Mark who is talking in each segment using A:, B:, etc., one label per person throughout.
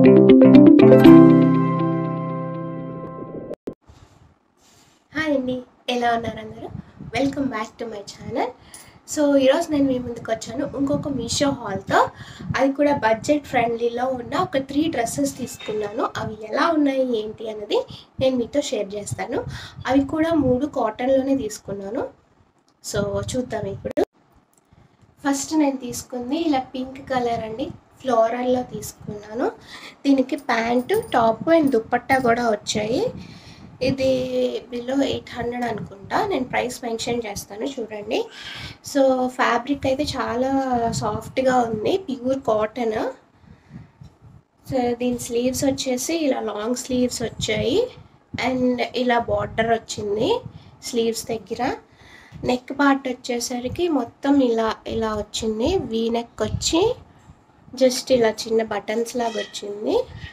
A: hi అండి ఎలా ఉన్నారు అందరూ welcome back to my channel so ఈరోజు నేను మీ ముందుకు వచ్చాను ఇంకొక మీషో హాల్తో అది కూడా బడ్జెట్ ఫ్రెండ్లీలో ఉన్న ఒక త్రీ డ్రెస్సెస్ తీసుకున్నాను అవి ఎలా ఉన్నాయి ఏంటి అన్నది నేను మీతో షేర్ చేస్తాను అవి కూడా మూడు కాటన్లోనే తీసుకున్నాను సో చూద్దాం ఇప్పుడు ఫస్ట్ నేను తీసుకుంది ఇలా పింక్ కలర్ అండి ఫ్లోరల్లో తీసుకున్నాను దీనికి ప్యాంటు టాప్ అండ్ దుప్పట్టా కూడా వచ్చాయి ఇది బిలో ఎయిట్ హండ్రెడ్ అనుకుంటా నేను ప్రైస్ మెన్షన్ చేస్తాను చూడండి సో ఫ్యాబ్రిక్ అయితే చాలా సాఫ్ట్గా ఉంది ప్యూర్ కాటన్ సో దీని స్లీవ్స్ వచ్చేసి ఇలా లాంగ్ స్లీవ్స్ వచ్చాయి అండ్ ఇలా బార్డర్ వచ్చింది స్లీవ్స్ దగ్గర నెక్ పార్ట్ వచ్చేసరికి మొత్తం ఇలా ఇలా వచ్చింది వీ నెక్ వచ్చి జస్ట్ ఇలా చిన్న బటన్స్ లాగా వచ్చింది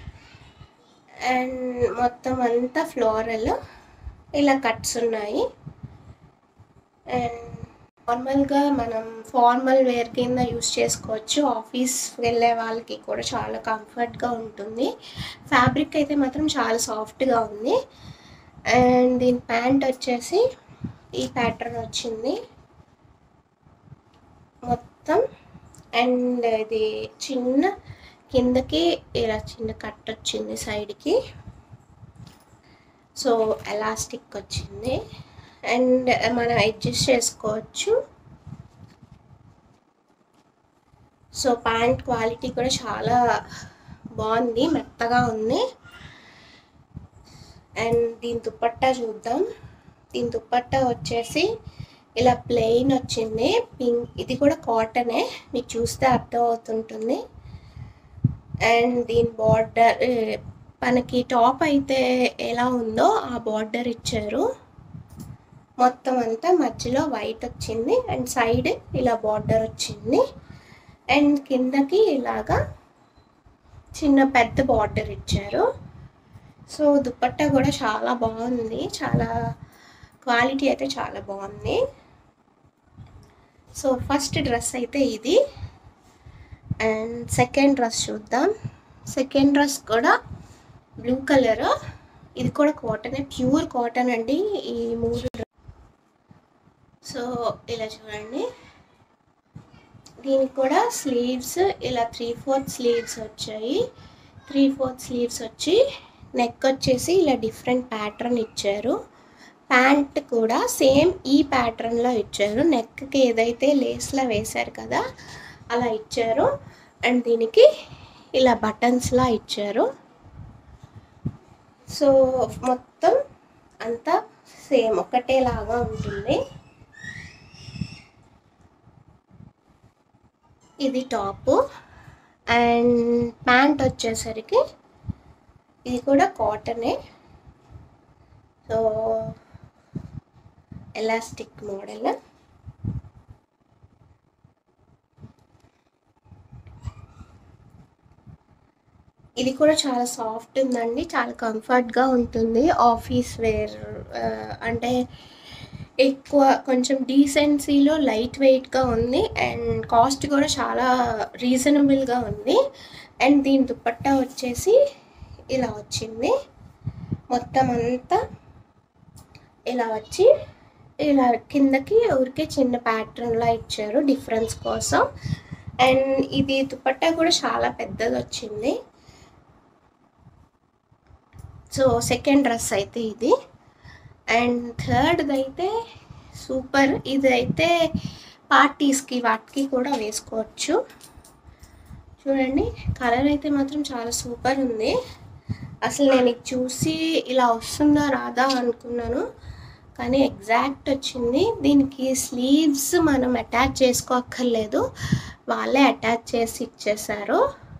A: అండ్ మొత్తం అంతా ఫ్లోరల్ ఇలా కట్స్ ఉన్నాయి అండ్ నార్మల్గా మనం ఫార్మల్ వేర్ కింద యూస్ చేసుకోవచ్చు ఆఫీస్ వెళ్ళే వాళ్ళకి కూడా చాలా కంఫర్ట్గా ఉంటుంది ఫ్యాబ్రిక్ అయితే మాత్రం చాలా సాఫ్ట్గా ఉంది అండ్ దీని ప్యాంట్ వచ్చేసి ఈ ప్యాటర్న్ వచ్చింది మొత్తం అండ్ ఇది చిన్న కిందకి ఇలా చిన్న కట్ వచ్చింది సైడ్కి సో ఎలాస్టిక్ వచ్చింది అండ్ మనం అడ్జస్ట్ చేసుకోవచ్చు సో ప్యాంట్ క్వాలిటీ కూడా చాలా బాగుంది మెత్తగా ఉంది అండ్ దీని దుపట్టా చూద్దాం దీని దుపట్టా వచ్చేసి ఇలా ప్లెయిన్ వచ్చింది పింక్ ఇది కూడా కాటనే మీకు చూస్తే అర్థం అవుతుంటుంది అండ్ దీని బార్డర్ మనకి టాప్ అయితే ఎలా ఉందో ఆ బార్డర్ ఇచ్చారు మొత్తం అంతా మధ్యలో వైట్ వచ్చింది అండ్ సైడ్ ఇలా బార్డర్ వచ్చింది అండ్ కిందకి ఇలాగా చిన్న పెద్ద బార్డర్ ఇచ్చారు సో దుపట్టా కూడా చాలా బాగుంది చాలా క్వాలిటీ అయితే చాలా బాగుంది సో ఫస్ట్ డ్రెస్ అయితే ఇది అండ్ సెకండ్ డ్రెస్ చూద్దాం సెకండ్ డ్రెస్ కూడా బ్లూ కలర్ ఇది కూడా కాటన్ ప్యూర్ కాటన్ అండి ఈ మూడు సో ఇలా చూడండి దీనికి కూడా స్లీవ్స్ ఇలా త్రీ ఫోర్త్ స్లీవ్స్ వచ్చాయి త్రీ ఫోర్త్ స్లీవ్స్ వచ్చి నెక్ వచ్చేసి ఇలా డిఫరెంట్ ప్యాటర్న్ ఇచ్చారు ప్యాంట్ కూడా సేమ్ ఈ ప్యాటర్న్లో ఇచ్చారు నెక్కి ఏదైతే లేస్లా వేశారు కదా అలా ఇచ్చారు అండ్ దీనికి ఇలా బటన్స్లా ఇచ్చారు సో మొత్తం అంతా సేమ్ ఒకటేలాగా ఉంటుంది ఇది టాప్ అండ్ ప్యాంట్ వచ్చేసరికి ఇది కూడా కాటనే సో ఎలాస్టిక్ మోడల్ ఇది కూడా చాలా సాఫ్ట్ ఉందండి చాలా కంఫర్ట్గా ఉంటుంది ఆఫీస్ వేర్ అంటే ఎక్కువ కొంచెం డీసెన్సీలో లైట్ వెయిట్గా ఉంది అండ్ కాస్ట్ కూడా చాలా రీజనబుల్గా ఉంది అండ్ దీని దుపట్టా వచ్చేసి ఇలా వచ్చింది మొత్తం అంతా ఇలా వచ్చి ఇలా కిందకి ఊరికే చిన్న ప్యాటర్న్లా ఇచ్చారు డిఫరెన్స్ కోసం అండ్ ఇది దుపట్టా కూడా చాలా పెద్దది వచ్చింది సో సెకండ్ డ్రెస్ అయితే ఇది అండ్ థర్డ్ది అయితే సూపర్ ఇది అయితే పార్టీస్కి వాటికి కూడా వేసుకోవచ్చు చూడండి కలర్ అయితే మాత్రం చాలా సూపర్ ఉంది అసలు నేను ఇది చూసి ఇలా వస్తుందా రాదా అనుకున్నాను కానీ ఎగ్జాక్ట్ వచ్చింది దీనికి స్లీవ్స్ మనం అటాచ్ చేసుకోక్కర్లేదు వాళ్ళే అటాచ్ చేసి ఇచ్చేసారు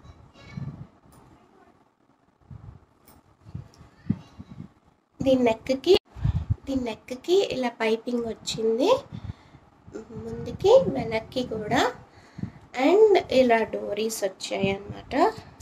A: దీని నెక్కి దీని నెక్కి ఇలా పైపింగ్ వచ్చింది ముందుకి వెనక్కి కూడా అండ్ ఇలా డోరీస్ వచ్చాయి అన్నమాట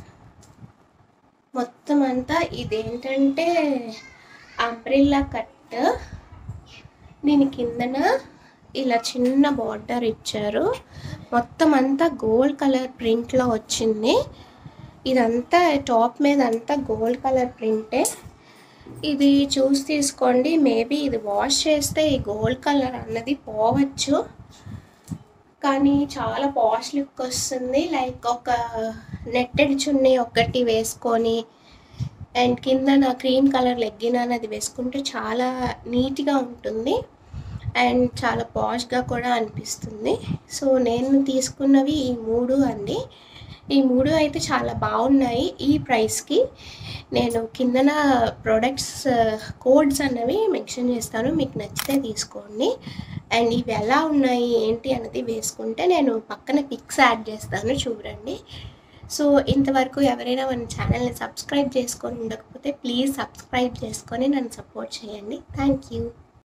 A: మొత్తం అంతా ఇదేంటంటే అంబ్రిల్లా కట్ దీని కిందన ఇలా చిన్న బార్డర్ ఇచ్చారు మొత్తం అంతా గోల్డ్ కలర్ ప్రింట్లో వచ్చింది ఇదంతా టాప్ మీద అంతా గోల్డ్ కలర్ ప్రింటే ఇది చూసి తీసుకోండి మేబీ ఇది వాష్ చేస్తే ఈ గోల్డ్ కలర్ అన్నది పోవచ్చు కానీ చాలా పాష్ లుక్ వస్తుంది లైక్ ఒక నెట్టెడ్ చున్నీ ఒకటి వేసుకొని అండ్ కింద నా క్రీమ్ కలర్ లెగ్గిన్ అనేది వేసుకుంటే చాలా నీట్గా ఉంటుంది అండ్ చాలా పాష్గా కూడా అనిపిస్తుంది సో నేను తీసుకున్నవి ఈ మూడు అండి ఈ మూడు అయితే చాలా బాగున్నాయి ఈ ప్రైస్కి నేను కిందన ప్రొడక్ట్స్ కోడ్స్ అన్నవి మెన్షన్ చేస్తాను మీకు నచ్చితే తీసుకోండి అండ్ ఇవి ఎలా ఉన్నాయి ఏంటి అన్నది వేసుకుంటే నేను పక్కన పిక్స్ యాడ్ చేస్తాను చూడండి సో ఇంతవరకు ఎవరైనా మన ఛానల్ని సబ్స్క్రైబ్ చేసుకొని ఉండకపోతే ప్లీజ్ సబ్స్క్రైబ్ చేసుకొని నన్ను సపోర్ట్ చేయండి థ్యాంక్ యూ